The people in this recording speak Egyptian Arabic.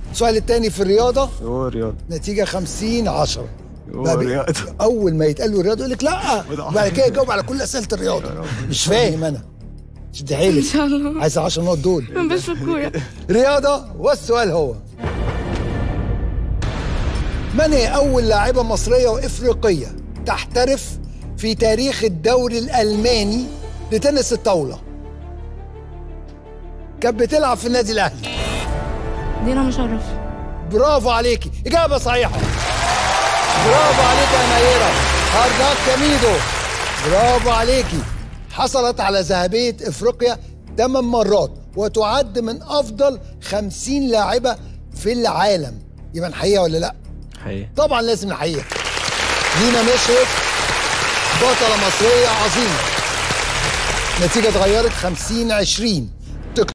السؤال الثاني في الرياضه هو رياض نتيجه 50 10 هو بقى بي- رياض اول ما يتقال له الرياضه يقول لك لا وبعد كده يجاوب على كل اسئله الرياضه مش فاهم انا شد حيلك ان شاء الله عايز 10 نقط دول بشوف كوره رياضة والسؤال هو من هي أول لاعبة مصرية وإفريقية تحترف في تاريخ الدوري الألماني لتنس الطاولة؟ كانت بتلعب في النادي الأهلي دينا مشرف برافو عليكي إجابة صحيحة برافو عليك يا نيرة هارداك كاميدو برافو عليكي حصلت على ذهبية إفريقيا ثمان مرات وتعد من أفضل خمسين لاعبة في العالم يبقى نحييها ولا لأ؟ حقيقي طبعا لازم نحييها دينا مشرف بطلة مصرية عظيمة نتيجة اتغيرت 50 20